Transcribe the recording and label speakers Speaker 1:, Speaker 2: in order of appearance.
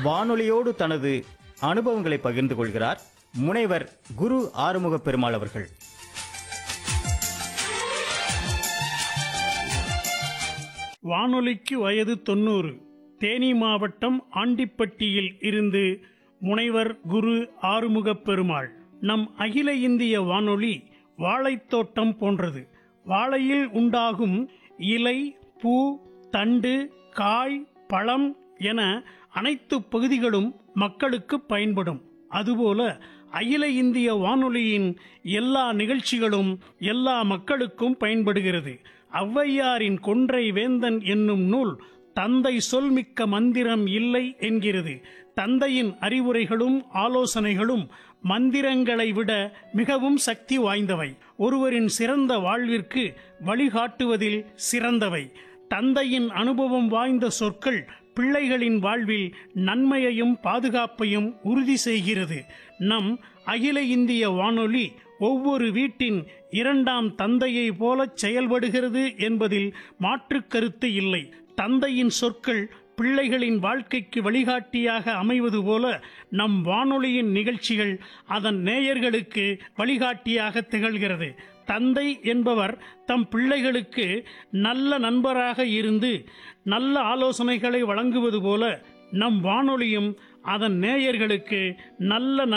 Speaker 1: வானொலியோடு தனது அனுபவங்களை பகிர்ந்து கொள்கிறார் முனைவர் குரு ஆறுமுக பெருமாள் அவர்கள்
Speaker 2: வானொலிக்கு வயது தொண்ணூறு தேனி மாவட்டம் ஆண்டிப்பட்டியில் இருந்து முனைவர் குரு ஆறுமுகப் பெருமாள் நம் அகில இந்திய வானொலி வாழைத்தோட்டம் போன்றது வாழையில் உண்டாகும் இலை பூ தண்டு காய் பழம் என அனைத்து பகுதிகளும் மக்களுக்கு பயன்படும் அதுபோல அகில இந்திய வானொலியின் எல்லா நிகழ்ச்சிகளும் எல்லா மக்களுக்கும் பயன்படுகிறது ஔவையாரின் கொன்றை வேந்தன் என்னும் நூல் தந்தை சொல்மிக்க மந்திரம் இல்லை என்கிறது தந்தையின் அறிவுரைகளும் ஆலோசனைகளும் மந்திரங்களை விட மிகவும் சக்தி வாய்ந்தவை ஒருவரின் சிறந்த வாழ்விற்கு வழிகாட்டுவதில் சிறந்தவை தந்தையின் அனுபவம் வாய்ந்த சொற்கள் பிள்ளைகளின் வாழ்வில் நன்மையையும் பாதுகாப்பையும் உறுதி செய்கிறது நம் அகில இந்திய வானொலி ஒவ்வொரு வீட்டின் இரண்டாம் தந்தையை போலச் செயல்படுகிறது என்பதில் மாற்றுக் கருத்து இல்லை தந்தையின் சொற்கள் பிள்ளைகளின் வாழ்க்கைக்கு வழிகாட்டியாக அமைவது போல நம் வானொலியின் நிகழ்ச்சிகள் அதன் நேயர்களுக்கு வழிகாட்டியாக திகழ்கிறது தந்தை என்பவர் தம் பிள்ளைகளுக்கு நல்ல நண்பராக இருந்து நல்ல ஆலோசனைகளை வழங்குவது போல நம் வானொலியும் அதன் நேயர்களுக்கு நல்ல